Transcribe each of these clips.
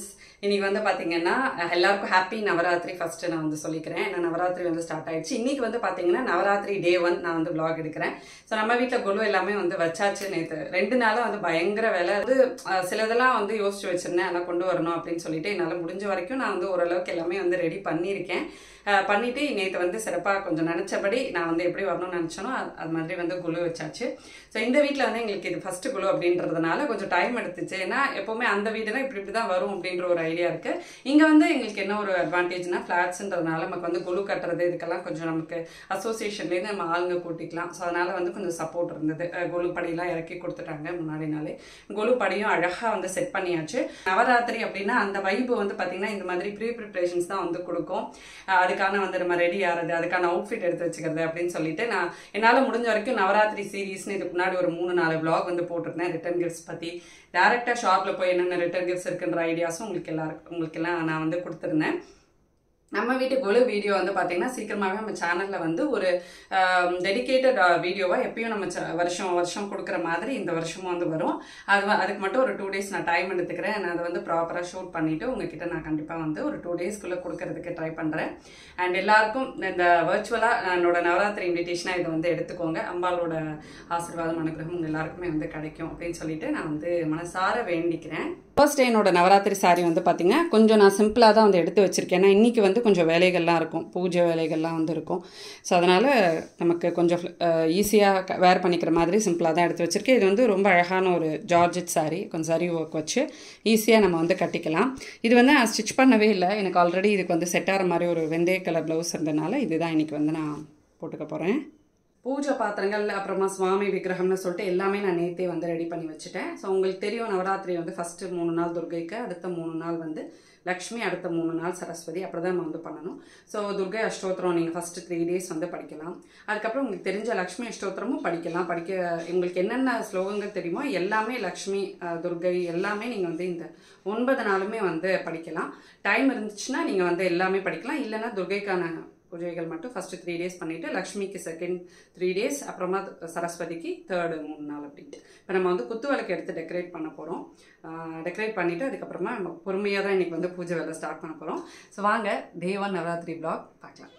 இன்னைக்கு வந்து பாத்தீங்கன்னா அஹ், எல்லாருக்கும் ஹாப்பி நவராத்திரி ஃபர்ஸ்ட் நான் வந்து சொல்லிக்கிறேன் ஏன்னா நவராத்திரி வந்து ஸ்டார்ட் ஆயிடுச்சு இன்னைக்கு வந்து பாத்தீங்கன்னா நவராத்திரி டே ஒன் நான் வந்து vlog எடுக்கிறேன் ஸோ நம்ம வீட்டில் குழு எல்லாமே வந்து வச்சாச்சு நேற்று ரெண்டு நாளும் வந்து பயங்கர வேலை அது அஹ், சிலதெல்லாம் வந்து யோசிச்சு வச்சிருந்தேன் அதெல்லாம் கொண்டு வரணும் அப்படின்னு சொல்லிட்டு என்னால் முடிஞ்ச வரைக்கும் நான் வந்து ஓரளவுக்கு எல்லாமே வந்து ரெடி பண்ணியிருக்கேன் அஹ், பண்ணிட்டு நேற்று வந்து சிறப்பாக கொஞ்சம் நினச்சபடி நான் வந்து எப்படி வரணும்னு நினச்சனோ அது அது மாதிரி வந்து குழு வச்சாச்சு ஸோ இந்த வீட்டில் வந்து எங்களுக்கு இது ஃபர்ஸ்ட் குழு அப்படின்றதுனால கொஞ்சம் டைம் எடுத்துச்சு ஏன்னா எப்போவுமே அந்த வீடுனா இப்படி இப்படி தான் வரும் அப்படின்ற ஒரு ஐடியா இருக்கு இங்கே வந்து எங்களுக்கு என்ன ஒரு அட்வான்டேஜ்னா ஃப்ளாட்ஸ்ன்றதுனால நமக்கு வந்து குழு கட்டுறது இதுக்கெல்லாம் கொஞ்சம் நமக்கு அசோசியேஷன்லேருந்து நம்ம ஆளுங்க கூட்டிக்கலாம் ஸோ அதனால வந்து கொஞ்சம் சப்போர்ட் இருந்தது அஹ் குழு படியெல்லாம் இறக்கி கொடுத்துட்டாங்க முன்னாடி நாளே குழு படியும் அழகாக வந்து செட் பண்ணியாச்சு நவராத்திரி அப்படின்னா அந்த வைப்பு வந்து பார்த்தீங்கன்னா இந்த மாதிரி ப்ரீ ப்ரிப்ரேஷன்ஸ் தான் வந்து கொடுக்கும் அஹ் அதுக்கான வந்து நம்ம ரெடி ஆகிறது அதுக்கான அவுட்ஃபிட் எடுத்து வச்சுக்கிறது அப்படின்னு சொல்லிட்டு நான் என்னால் முடிஞ்ச வரைக்கும் நவராத்திரி சீரீஸ்னு இதுக்கு முன்னாடி ஒரு மூணு நாலு vlog வந்து போட்டிருந்தேன் ரிட்டர்ன் கிஃப்ட்ஸ் பற்றி டேரெக்டாக ஷாப்பில் போய் என்னென்ன ரிட்டர்ன் கிஃப்ட்ஸ் இருக்குன்ற ஐடியாஸும் உங்களுக்கு எல்லாருக்கும் உங்களுக்கு எல்லாம் நான் வந்து கொடுத்துருந்தேன் நம்ம வீட்டு குழு வீடியோ வந்து பார்த்தீங்கன்னா சீக்கிரமாகவே நம்ம சேனலில் வந்து ஒரு டெடிகேட்டட் வீடியோவாக எப்பயும் நம்ம ச- வருஷம் வருஷம் கொடுக்குற மாதிரி இந்த வருஷமும் வந்து வரும் அது வ- அதுக்கு மட்டும் ஒரு டூ டேஸ் நான் டைம் எடுத்துக்கிறேன் நான் அதை வந்து ப்ராப்பராக ஷூட் பண்ணிவிட்டு உங்ககிட்ட நான் கண்டிப்பாக வந்து ஒரு டூ டேஸ்க்குள்ளே கொடுக்கறதுக்கு ட்ரை பண்ணுறேன் அண்ட் எல்லாருக்கும் இந்த வர்ச்சுவலாக என்னோட நவராத்திரி இன்விடேஷனாக இதை வந்து எடுத்துக்கோங்க அம்பாளோட ஆசீர்வாதம் அனுகிரகம் உங்க எல்லாருக்குமே வந்து கிடைக்கும் அப்படின்னு சொல்லிட்டு நான் வந்து மனசார வேண்டிக்கிறேன் ஃபர்ஸ்ட் டே என்னோட நவராத்திரி சாரி வந்து பார்த்தீங்கன்னா கொஞ்சம் நான் சிம்பிளாக தான் வந்து எடுத்து வச்சிருக்கேன் ஏன்னா இன்னைக்கு வந்து கொஞ்சம் வேலைகள்லாம் இருக்கும் பூஜை வேலைகள்லாம் வந்து இருக்கும் ஸோ அதனால் நமக்கு கொஞ்சம் ஈஸியாக வேர் பண்ணிக்கிற மாதிரி சிம்பிளாக தான் எடுத்து வச்சிருக்கேன் இது வந்து ரொம்ப அழகான ஒரு ஜார்ஜெட் சாரி கொஞ்சம் சரி ஒர்க் வச்சு ஈஸியாக நம்ம வந்து கட்டிக்கலாம் இது வந்து நான் ஸ்டிச் பண்ணவே இல்லை எனக்கு ஆல்ரெடி இதுக்கு வந்து செட் ஆகிற மாதிரி ஒரு வெந்தய கலர் ப்ளவுஸ் இருந்தனால இதுதான் இன்னைக்கு வந்து நான் போட்டுக்க போகிறேன் பூஜை பாத்திரங்கள் அப்புறமா சுவாமி விக்கிரகம்னு சொல்லிட்டு எல்லாமே நான் நேத்தே வந்து ரெடி பண்ணி வச்சுட்டேன் ஸோ உங்களுக்கு தெரியும் நவராத்திரி வந்து ஃபஸ்ட்டு மூணு நாள் துர்கைக்கு அடுத்த மூணு நாள் வந்து லக்ஷ்மி அடுத்த மூணு நாள் சரஸ்வதி அப்படி தான் நம்ம வந்து பண்ணணும் ஸோ துர்கை அஷ்டோத்திரம் நீங்கள் ஃபஸ்ட்டு த்ரீ டேஸ் வந்து படிக்கலாம் அதுக்கப்புறம் உங்களுக்கு தெரிஞ்ச லக்ஷ்மி அஷ்டோத்திரமும் படிக்கலாம் படிக்க உங்களுக்கு என்னென்ன ஸ்லோகங்கள் தெரியுமோ எல்லாமே லக்ஷ்மி அஹ், துர்கை எல்லாமே நீங்கள் வந்து இந்த ஒன்பது நாளுமே வந்து படிக்கலாம் டைம் இருந்துச்சுன்னா நீங்கள் வந்து எல்லாமே படிக்கலாம் இல்லைன்னா துர்கைக்கான பூஜைகள் மட்டும் ஃபர்ஸ்ட் த்ரீ டேஸ் பண்ணிட்டு லக்ஷ்மிக்கு செகண்ட் த்ரீ டேஸ் அப்புறமா சரஸ்வதிக்கு தேர்டு மூணு நாள் அப்படின்ட்டு இப்போ நம்ம வந்து குத்து விளக்கு எடுத்து டெக்கரேட் பண்ண போகிறோம் டெக்கரேட் பண்ணிட்டு அதுக்கப்புறமா நம்ம பொறுமையாக தான் இன்னைக்கு வந்து பூஜை வேலை ஸ்டார்ட் பண்ண போகிறோம் ஸோ வாங்க தேவன் நவராத்திரி vlog பார்க்கலாம்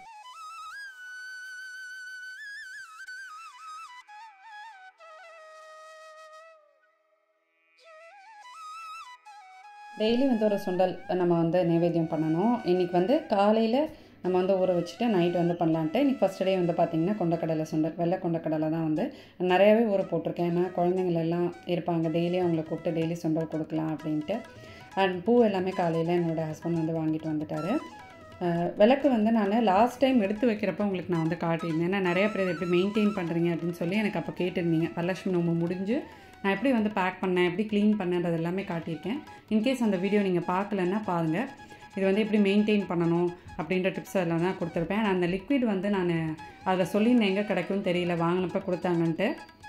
டெய்லி வந்து ஒரு சுண்டல் நம்ம வந்து நைவேத்தியம் பண்ணணும் இன்றைக்கி வந்து காலையில் நம்ம வந்து ஊற வச்சுட்டு நைட் வந்து பண்ணலான்ட்டு இன்றைக்கி ஃபஸ்ட் டே வந்து பார்த்திங்கன்னா கொண்டக்கடலை சுண்டல் வெள்ளை கொண்டக்கடலை தான் வந்து நிறையாவே ஊற போட்டிருக்கேன் ஏன்னா குழந்தைங்கள் எல்லாம் இருப்பாங்க டெய்லி அவங்கள கூப்பிட்டு டெய்லி சுண்டல் கொடுக்கலாம் அப்படின்ட்டு அண்ட் பூ எல்லாமே காலையில் என்னோடய ஹஸ்பண்ட் வந்து வாங்கிட்டு வந்துட்டாரு அஹ் விளக்கு வந்து நான் லாஸ்ட் டைம் எடுத்து வைக்கிறப்ப உங்களுக்கு நான் வந்து காட்டியிருந்தேன் ஏன்னா நிறைய பேர் இதை எப்படி மெயின்டைன் பண்ணுறீங்க அப்படின்னு சொல்லி எனக்கு அப்போ கேட்டிருந்தீங்க வரலட்சுமி நோம்பு முடிஞ்சு நான் எப்படி வந்து பேக் பண்ணேன் எப்படி க்ளீன் பண்ணேன்றது எல்லாமே காட்டியிருக்கேன் இன்கேஸ் அந்த வீடியோ நீங்கள் பார்க்கலன்னா பாருங்கள் இது வந்து எப்படி மெயின்டைன் பண்ணணும் அப்படின்ற டிப்ஸ் எல்லாம் தான் கொடுத்துருப்பேன் அந்த லிக்விட் வந்து நான் அதில் சொல்லியிருந்தேன் எங்கே கிடைக்கும்னு தெரியல வாங்கினப்ப கொடுத்தாங்கன்ட்டு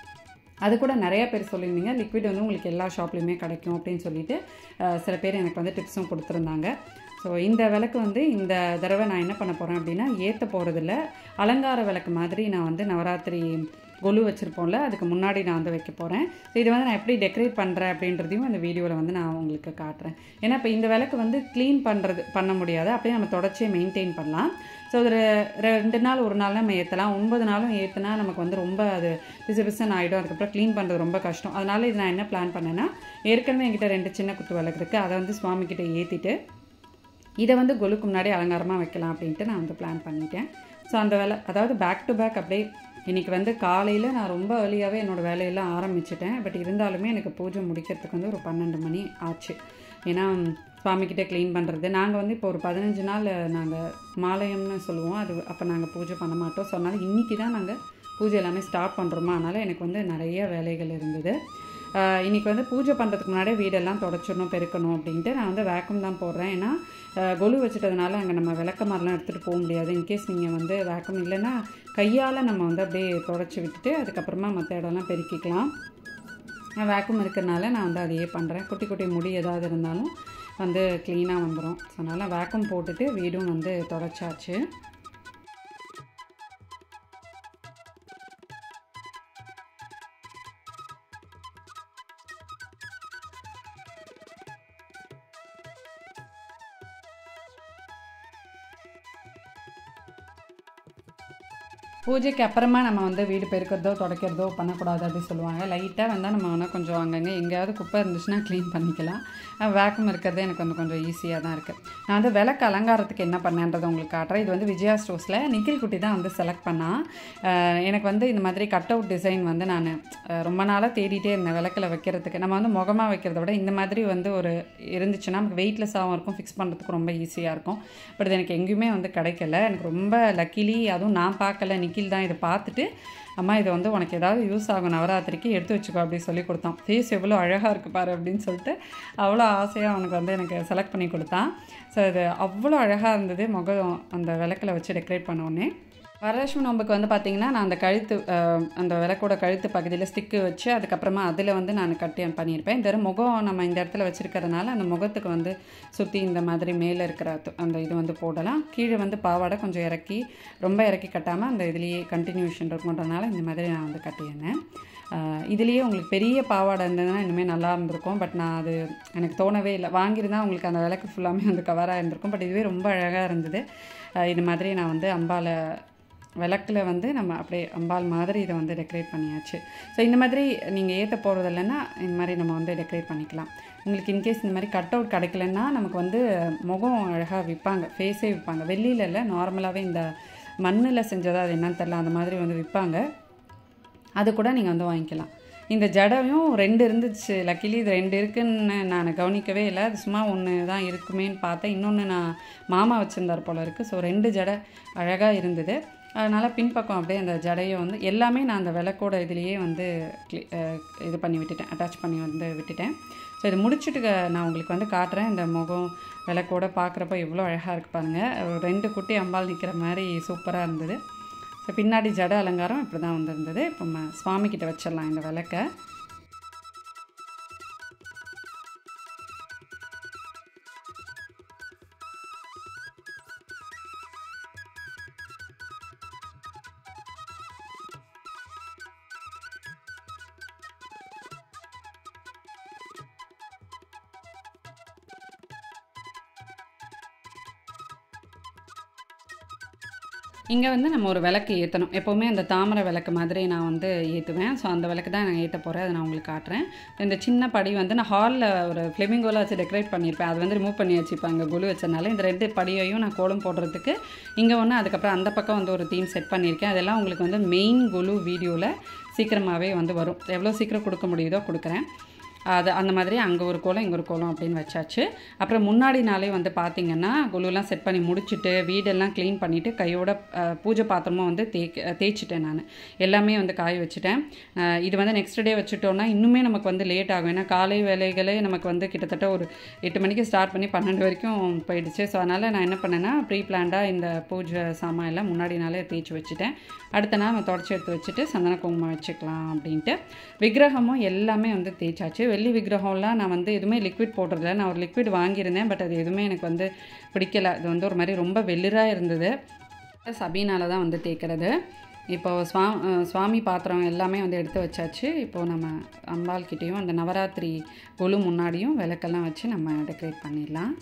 அது கூட நிறைய பேர் சொல்லியிருந்தீங்க லிக்விட் வந்து உங்களுக்கு எல்லா ஷாப்லேயுமே கிடைக்கும் அப்படின்னு சொல்லிட்டு அஹ், சில பேர் எனக்கு வந்து டிப்ஸும் கொடுத்துருந்தாங்க ஸோ இந்த விளக்கு வந்து இந்த தடவை நான் என்ன பண்ண போகிறேன் அப்படின்னா ஏற்ற போகிறதில்ல அலங்கார விளக்கு மாதிரி நான் வந்து நவராத்திரி கொலு வச்சுருப்போம்ல அதுக்கு முன்னாடி நான் வந்து வைக்க போகிறேன் ஸோ இது வந்து நான் எப்படி டெக்கரேட் பண்ணுறேன் அப்படின்றதையும் அந்த வீடியோவில் வந்து நான் உங்களுக்கு காட்டுறேன் ஏன்னா இப்போ இந்த விளக்கு வந்து க்ளீன் பண்ணுறது பண்ண முடியாது அப்படியே நம்ம தொடர்ச்சியை மெயின்டைன் பண்ணலாம் ஸோ ஒரு ரெண்டு நாள் ஒரு நாள் நம்ம ஏற்றலாம் ஒன்பது நாளும் ஏற்றுனா நமக்கு வந்து ரொம்ப அது பிசு பிசுன்னு ஆகிடும் அதுக்கப்புறம் க்ளீன் பண்ணுறது ரொம்ப கஷ்டம் அதனால இது நான் என்ன பிளான் பண்ணேன்னா ஏற்கனவே என்கிட்ட ரெண்டு சின்ன குத்து விளக்கு இருக்குது அதை வந்து சுவாமி கிட்ட ஏற்றிட்டு இதை வந்து கொலுக்கு முன்னாடி அலங்காரமாக வைக்கலாம் அப்படின்ட்டு நான் வந்து பிளான் பண்ணிட்டேன் ஸோ அந்த வேலை அதாவது பேக் டு பேக் அப்படியே இன்றைக்கி வந்து காலையில் நான் ரொம்ப ஏர்லியாகவே என்னோடய வேலையெல்லாம் ஆரம்பிச்சிட்டேன் பட் இருந்தாலுமே எனக்கு பூஜை முடிக்கிறதுக்கு வந்து ஒரு பன்னெண்டு மணி ஆச்சு ஏன்னா சுவாமிக்கிட்ட க்ளீன் பண்ணுறது நாங்கள் வந்து இப்போ ஒரு பதினஞ்சு நாள் நாங்கள் மாலயம்னு சொல்லுவோம் அது அப்போ நாங்கள் பூஜை பண்ண மாட்டோம் ஸோ அதனால் இன்றைக்கி தான் நாங்கள் பூஜை எல்லாமே ஸ்டார்ட் பண்ணுறோமா அதனால் எனக்கு வந்து நிறைய வேலைகள் இருந்தது ஆஹ் இன்னைக்கு வந்து பூஜை பண்ணுறதுக்கு முன்னாடியே வீடெல்லாம் தொடச்சிடணும் பெருக்கணும் அப்படின்ட்டு நான் வந்து வேக்கம் தான் போடுறேன் ஏன்னா ஆஹ் கொலு வச்சுட்டதுனால அங்கே நம்ம விளக்க மாதிரிலாம் எடுத்துகிட்டு போக முடியாது இன்கேஸ் நீங்கள் வந்து வேக்கம் இல்லைன்னா கையால் நம்ம வந்து அப்படியே தொடச்சி விட்டுட்டு அதுக்கப்புறமா மற்ற இடம்லாம் பெருக்கிக்கலாம் வேக்கம் இருக்கிறனால நான் வந்து அதையே பண்ணுறேன் குட்டி குட்டி முடி ஏதாவது இருந்தாலும் வந்து க்ளீனாக வந்துடும் ஸோ அதனால் வேக்கம் போட்டுட்டு வீடும் வந்து தொடச்சாச்சு பூஜைக்கு அப்புறமா நம்ம வந்து வீடு பெருக்கிறதோ துடைக்கிறதோ பண்ணக்கூடாது அப்படின்னு சொல்லுவாங்க லைட்டாக வந்தால் நம்ம வேணால் கொஞ்சம் அங்கங்கே எங்கேயாவது குப்பை இருந்துச்சுன்னா க்ளீன் பண்ணிக்கலாம் வேக்கம் இருக்கிறது எனக்கு வந்து கொஞ்சம் ஈஸியாக தான் இருக்குது நான் வந்து விளக்கு அலங்காரத்துக்கு என்ன பண்ணேன்றதை உங்களுக்கு காட்டுறேன் இது வந்து விஜயா ஸ்டோர்ஸில் நிக்கில் குட்டி தான் வந்து செலக்ட் பண்ணால் எனக்கு வந்து இந்த மாதிரி கட் அவுட் டிசைன் வந்து நான் ரொம்ப நாளாக தேடிட்டே இருந்தேன் விளக்கில் வைக்கிறதுக்கு நம்ம வந்து முகமாக வைக்கிறத விட இந்த மாதிரி வந்து ஒரு இருந்துச்சுன்னா நமக்கு வெயிட்லெஸ்ஸாகவும் இருக்கும் ஃபிக்ஸ் பண்ணுறதுக்கு ரொம்ப ஈஸியாக இருக்கும் பட் இது எனக்கு எங்கேயுமே வந்து கிடைக்கல எனக்கு ரொம்ப லக்கிலி அதுவும் நான் பார்க்கல நிக்கில் தான் இதை பார்த்துட்டு அம்மா இது வந்து உனக்கு ஏதாவது யூஸ் ஆகும் நவராத்திரிக்கு எடுத்து வச்சுக்கோ அப்படின்னு சொல்லி கொடுத்தான் ஃபேஸ் எவ்வளோ அழகாக இருக்குது பாரு அப்படின்னு சொல்லிட்டு அவ்வளோ ஆசையாக அவனுக்கு வந்து எனக்கு செலக்ட் பண்ணி கொடுத்தான் ஸோ இது அவ்வளோ அழகாக இருந்தது முகம் அந்த விளக்கில் வச்சு டெக்கரேட் பண்ணோடனே வரலட்சுமி நோம்புக்கு வந்து பார்த்திங்கன்னா நான் அந்த கழுத்து அஹ், அந்த விளக்கோட கழுத்து பகுதியில் ஸ்டிக்கு வச்சு அதுக்கப்புறமா அதில் வந்து நான் கட்டி பண்ணியிருப்பேன் இந்த தடவை முகம் நம்ம இந்த இடத்துல வச்சுருக்கிறதுனால அந்த முகத்துக்கு வந்து சுற்றி இந்த மாதிரி மேலே இருக்கிற து- அந்த இது வந்து போடலாம் கீழே வந்து பாவாடை கொஞ்சம் இறக்கி ரொம்ப இறக்கி கட்டாமல் அந்த இதுலேயே கண்டினியூஷன் இருக்குன்றனால இந்த மாதிரி நான் வந்து கட்டியிருந்தேன் ஆஹ் இதுலேயே உங்களுக்கு பெரிய பாவாடை இருந்ததுன்னா இனிமேல் நல்லா இருந்திருக்கும் பட் நான் அது எனக்கு தோணவே இல்லை வாங்கியிருந்தா உங்களுக்கு அந்த விளக்கு ஃபுல்லாமே வந்து கவராக இருந்திருக்கும் பட் இதுவே ரொம்ப அழகாக இருந்தது ஆஹ் இது மாதிரி நான் வந்து அம்பாலை விளக்கில் வந்து நம்ம அப்படியே அம்பாள் மாதிரி இதை வந்து டெக்கரேட் பண்ணியாச்சு ஸோ இந்த மாதிரி நீங்கள் ஏற்ற போகிறது இல்லைன்னா இந்த மாதிரி நம்ம வந்து டெக்கரேட் பண்ணிக்கலாம் உங்களுக்கு இன்கேஸ் இந்த மாதிரி கட் அவுட் கிடைக்கலன்னா நமக்கு வந்து முகம் அழகாக விற்பாங்க ஃபேஸே விற்பாங்க வெள்ளியில் இல்லை நார்மலாகவே இந்த மண்ணில் செஞ்சதா அது என்னன்னு தெரில அந்த மாதிரி வந்து விற்பாங்க அது கூட நீங்கள் வந்து வாங்கிக்கலாம் இந்த ஜடையும் ரெண்டு இருந்துச்சு லக்கிலி இது ரெண்டு இருக்குன்னு நான் கவனிக்கவே இல்லை அது சும்மா ஒன்று தான் இருக்குமேன்னு பார்த்தேன் இன்னொன்று நான் மாமா வச்சுருந்தார் போல இருக்குது ஸோ ரெண்டு ஜடை அழகாக இருந்தது அதனால் பின்பக்கம் அப்படியே அந்த ஜடையை வந்து எல்லாமே நான் அந்த விளக்கோட இதுலேயே வந்து cli- அஹ் இது பண்ணி விட்டுட்டேன் அட்டாச் பண்ணி வந்து விட்டுட்டேன் ஸோ இது முடிச்சுட்டு க- நான் உங்களுக்கு வந்து காட்டுறேன் இந்த முகம் விளக்கோட பார்க்குறப்ப எவ்வளோ அழகாக இருக்கு பாருங்கள் ரெண்டு குட்டி அம்பாள் நிற்கிற மாதிரி சூப்பராக இருந்தது ஸோ பின்னாடி ஜட அலங்காரம் இப்படி தான் வந்திருந்தது இப்போ நம்ம சுவாமி கிட்ட வச்சிடலாம் இந்த விளக்கை இங்கே வந்து நம்ம ஒரு விளக்கு ஏற்றணும் எப்போவுமே அந்த தாமரை விளக்கு மாதிரி நான் வந்து ஏற்றுவேன் ஸோ அந்த விளக்கு தான் நான் ஏற்ற போகிறேன் அதை நான் உங்களுக்கு காட்டுறேன் இந்த சின்ன படி வந்து நான் ஹாலில் ஒரு ஃப்ளெமிங்கோல வச்சு டெக்கரேட் பண்ணியிருப்பேன் அது வந்து ரிமூவ் பண்ணி வச்சுப்பேன் அங்கே குழு வச்சனால இந்த ரெண்டு படியையும் நான் கோலம் போடுறதுக்கு இங்கே ஒன்று அதுக்கப்புறம் அந்த பக்கம் வந்து ஒரு தீம் செட் பண்ணியிருக்கேன் அதெல்லாம் உங்களுக்கு வந்து மெயின் குழு வீடியோவில் சீக்கிரமாகவே வந்து வரும் எவ்வளோ சீக்கிரம் கொடுக்க முடியுதோ கொடுக்குறேன் அது அந்த மாதிரி அங்கே ஒரு கோலம் இங்கே ஒரு கோலம் அப்படின்னு வச்சாச்சு அப்புறம் முன்னாடி நாளே வந்து பார்த்திங்கன்னா குழுலாம் செட் பண்ணி முடிச்சுட்டு வீடெல்லாம் க்ளீன் பண்ணிவிட்டு கையோட அஹ், பூஜை பாத்திரமும் வந்து தேய்க்க தேய்ச்சிட்டேன் நான் எல்லாமே வந்து காய வச்சுட்டேன் அஹ், இது வந்து நெக்ஸ்ட் டே வச்சுட்டோன்னா இன்னுமே நமக்கு வந்து லேட் ஆகும் ஏன்னா காலை வேலைகளே நமக்கு வந்து கிட்டத்தட்ட ஒரு எட்டு மணிக்கு ஸ்டார்ட் பண்ணி பன்னெண்டு வரைக்கும் போயிடுச்சு ஸோ அதனால் நான் என்ன பண்ணேன்னா ப்ரீ பிளான்டாக இந்த பூஜை சாமான் எல்லாம் முன்னாடி நாளே தேய்ச்சி வச்சுட்டேன் அடுத்த நாள் நம்ம தொடச்சி எடுத்து வச்சுட்டு சந்தன குங்குமம் வச்சுக்கலாம் அப்படின்ட்டு விக்கிரகமும் எல்லாமே வந்து தேய்ச்சாச்சு வெள்ளி விக்கிரகம்லாம் நான் வந்து எதுவுமே லிக்விட் போடுறதில்ல நான் ஒரு லிக்விட் வாங்கியிருந்தேன் பட் அது எதுவுமே எனக்கு வந்து பிடிக்கல இது வந்து ஒரு மாதிரி ரொம்ப வெளிராக இருந்தது சபீனால தான் வந்து தேய்க்கிறது இப்போ சுவா அஹ் சுவாமி பாத்திரம் எல்லாமே வந்து எடுத்து வச்சாச்சு இப்போது நம்ம அம்பாள் கிட்டேயும் அந்த நவராத்திரி கொலு முன்னாடியும் விளக்கெல்லாம் வச்சு நம்ம டெக்கரேட் பண்ணிடலாம்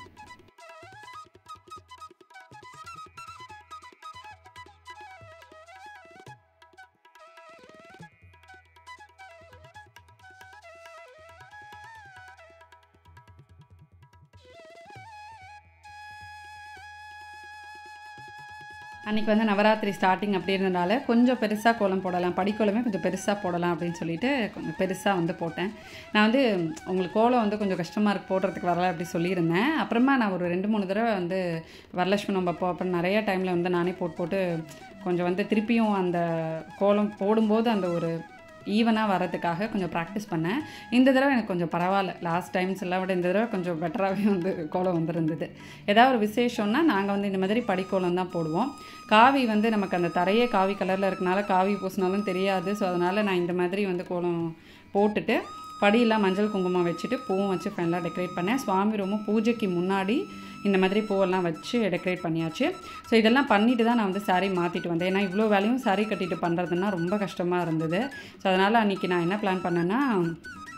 அன்றைக்கி வந்து நவராத்திரி ஸ்டார்டிங் அப்படி இருந்தனால கொஞ்சம் பெருசாக கோலம் போடலாம் படிக்கோலமே கொஞ்சம் பெருசாக போடலாம் அப்படின்னு சொல்லிட்டு கொஞ்சம் பெருசாக வந்து போட்டேன் நான் வந்து உங்களுக்கு கோலம் வந்து கொஞ்சம் கஷ்டமாக இருக்கு போடுறதுக்கு வரல அப்படி சொல்லியிருந்தேன் அப்புறமா நான் ஒரு ரெண்டு மூணு தடவை வந்து வரலட்சுமி நம்ம அப்போ அப்புறம் நிறைய டைமில் வந்து நானே போட்டு போட்டு கொஞ்சம் வந்து திருப்பியும் அந்த கோலம் போடும்போது அந்த ஒரு ஈவனாக வரதுக்காக கொஞ்சம் ப்ராக்டிஸ் பண்ணேன் இந்த தடவை எனக்கு கொஞ்சம் பரவாயில்ல லாஸ்ட் டைம்ஸ் எல்லாம் விட இந்த தடவை கொஞ்சம் பெட்டராகவே வந்து கோலம் வந்துருந்தது ஏதாவது ஒரு விசேஷம்னா நாங்கள் வந்து இந்த மாதிரி படிக்கோலம் தான் போடுவோம் காவி வந்து நமக்கு அந்த தரையே காவி கலரில் இருக்கனால காவி பூசினாலும் தெரியாது ஸோ அதனால் நான் இந்த மாதிரி வந்து கோலம் போட்டுட்டு படியெல்லாம் மஞ்சள் குங்குமம் வச்சுட்டு பூவும் வச்சு ஃபைனலாக டெக்கரேட் பண்ணேன் சுவாமி ரூமும் பூஜைக்கு முன்னாடி இந்த மாதிரி பூவெல்லாம் வச்சு டெக்கரேட் பண்ணியாச்சு ஸோ இதெல்லாம் பண்ணிட்டு தான் நான் வந்து saree மாற்றிட்டு வந்தேன் ஏன்னா இவ்வளோ வேலையும் saree கட்டிட்டு பண்ணுறதுன்னா ரொம்ப கஷ்டமாக இருந்தது ஸோ அதனால் அன்றைக்கி நான் என்ன பிளான் பண்ணேன்னா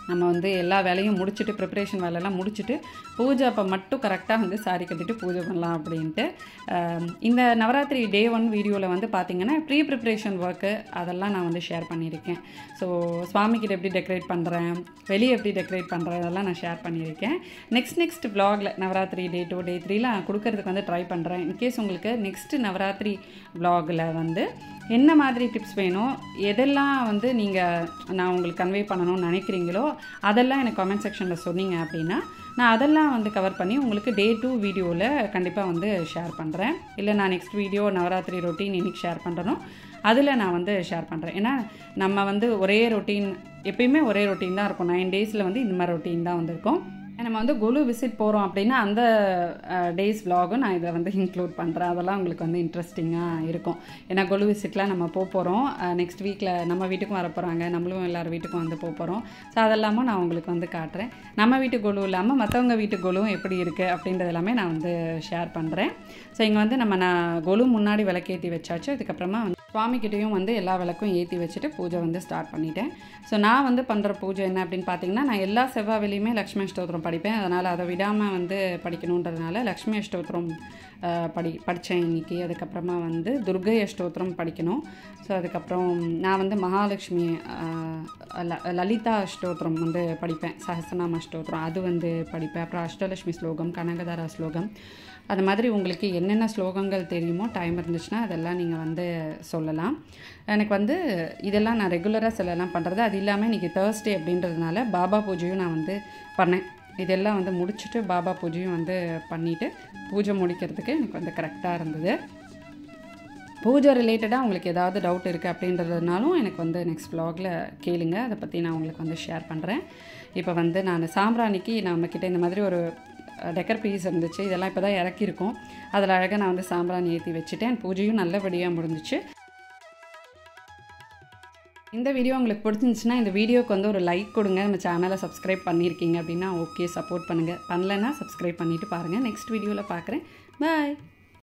நம்ம வந்து எல்லா வேலையும் முடிச்சுட்டு ப்ரிப்பரேஷன் வேலையெல்லாம் முடிச்சுட்டு பூஜை அப்போ மட்டும் கரெக்டாக வந்து சாரி கட்டிட்டு பூஜை பண்ணலாம் அப்படின்ட்டு ஆம், இந்த நவராத்திரி டே ஒன் வீடியோவில் வந்து பார்த்தீங்கன்னா ப்ரீ ப்ரிப்ரேஷன் ஒர்க்கு அதெல்லாம் நான் வந்து ஷேர் பண்ணியிருக்கேன் ஸோ சுவாமிக்கிட்ட எப்படி டெக்கரேட் பண்ணுறேன் வெளியே எப்படி டெக்கரேட் பண்ணுறேன் இதெல்லாம் நான் ஷேர் பண்ணியிருக்கேன் நெக்ஸ்ட் நெக்ஸ்ட் vlogல நவராத்திரி டே டூ டே த்ரீல நான் கொடுக்கறதுக்கு வந்து ட்ரை பண்ணுறேன் இன்கேஸ் உங்களுக்கு நெக்ஸ்ட் நவராத்திரி vlogல வந்து என்ன மாதிரி டிப்ஸ் வேணும் எதெல்லாம் வந்து நீங்கள் நான் உங்களுக்கு கன்வே பண்ணணும்னு நினைக்கிறீங்களோ அதெல்லாம் எனக்கு கமெண்ட் செக்ஷனில் சொன்னீங்க அப்படின்னா நான் அதெல்லாம் வந்து கவர் பண்ணி உங்களுக்கு டே டூ வீடியோவில் கண்டிப்பாக வந்து ஷேர் பண்ணுறேன் இல்லை நான் நெக்ஸ்ட் வீடியோ நவராத்திரி ரொட்டீன் இன்னைக்கு ஷேர் பண்ணுறனோ அதில் நான் வந்து ஷேர் பண்ணுறேன் ஏன்னா நம்ம வந்து ஒரே ரொட்டீன் எப்பயுமே ஒரே ரொட்டீன் தான் இருக்கும் நைன் டேஸில் வந்து இந்த மாதிரி ரொட்டீன் தான் வந்திருக்கும் நம்ம வந்து குலு விசிட் போகிறோம் அப்படின்னா அந்த டேஸ் vlog-உம் நான் இதில் வந்து இன்க்ளூட் பண்ணுறேன் அதெல்லாம் உங்களுக்கு வந்து இன்ட்ரெஸ்டிங்காக இருக்கும் ஏன்னா குலு விசிட்லாம் நம்ம போக போகிறோம் நெக்ஸ்ட் வீக்கில் நம்ம வீட்டுக்கும் வர போகிறாங்க நம்மளும் எல்லார் வீட்டுக்கும் வந்து போக போகிறோம் ஸோ அதெல்லாமும் நான் உங்களுக்கு வந்து காட்டுறேன் நம்ம வீட்டு குழு இல்லாமல் மற்றவங்க வீட்டு குழுவும் எப்படி இருக்குது அப்படின்றது எல்லாமே நான் வந்து ஷேர் பண்ணுறேன் ஸோ இங்கே வந்து நம்ம நான் கொலு முன்னாடி விளக்கேற்றி வச்சாச்சு அதுக்கப்புறமா வந்து சுவாமிக்கிட்டேயும் வந்து எல்லா விளக்கும் ஏற்றி வச்சுட்டு பூஜை வந்து ஸ்டார்ட் பண்ணிட்டேன் ஸோ நான் வந்து பண்ணுற பூஜை என்ன அப்படின்னு பார்த்தீங்கன்னா நான் எல்லா செவ்வாய்லையுமே லக்ஷ்மி அஷ்டோத்திரம் படிப்பேன் அதனால் அதை விடாமல் வந்து படிக்கணுன்றதுனால லக்ஷ்மி அஷ்டோத்திரம் அஹ், படி படித்தேன் இன்னைக்கு அதுக்கப்புறமா வந்து துர்கை அஷ்டோத்திரம் படிக்கணும் ஸோ அதுக்கப்புறம் நான் வந்து மகாலட்சுமி அஹ், ல- லலிதா அஷ்டோத்திரம் வந்து படிப்பேன் சஹஸ்ரநாம அஷ்டோத்திரம் அது வந்து படிப்பேன் அப்புறம் அஷ்டலட்சுமி ஸ்லோகம் கனகதாரா ஸ்லோகம் அது மாதிரி உங்களுக்கு என்னென்ன ஸ்லோகங்கள் தெரியுமோ டைம் இருந்துச்சுன்னா அதெல்லாம் நீங்கள் வந்து சொல்லலாம் எனக்கு வந்து இதெல்லாம் நான் ரெகுலராக சிலலாம் பண்ணுறது அது இல்லாமல் இன்றைக்கி தேர்ஸ்டே அப்படின்றதுனால பாபா பூஜையும் நான் வந்து பண்ணேன் இதெல்லாம் வந்து முடிச்சுட்டு பாபா பூஜையும் வந்து பண்ணிவிட்டு பூஜை முடிக்கிறதுக்கு எனக்கு வந்து கரெக்டாக இருந்தது பூஜை ரிலேட்டடாக உங்களுக்கு ஏதாவது டவுட் இருக்குது அப்படின்றதுனாலும் எனக்கு வந்து நெக்ஸ்ட் vlogல கேளுங்க அதை பற்றி நான் உங்களுக்கு வந்து ஷேர் பண்ணுறேன் இப்போ வந்து நான் சாம்பிராணிக்கு நம்மக்கிட்ட இந்த மாதிரி ஒரு டெக்கர் பீஸ் இருந்துச்சு இதெல்லாம் இப்போ தான் இறக்கியிருக்கோம் அதில் அழகாக நான் வந்து சாம்பிராணி ஏற்றி வச்சுட்டேன் பூஜையும் நல்லபடியாக முடிஞ்சிச்சு இந்த வீடியோ உங்களுக்கு பிடிச்சிருந்துச்சுன்னா இந்த வீடியோக்கு வந்து ஒரு லைக் கொடுங்க நம்ம சேனலை சப்ஸ்கிரைப் பண்ணியிருக்கீங்க அப்படின்னா ஓகே சப்போர்ட் பண்ணுங்கள் பண்ணலைன்னா சப்ஸ்கிரைப் பண்ணிவிட்டு பாருங்கள் நெக்ஸ்ட் வீடியோவில் பார்க்குறேன் பாய்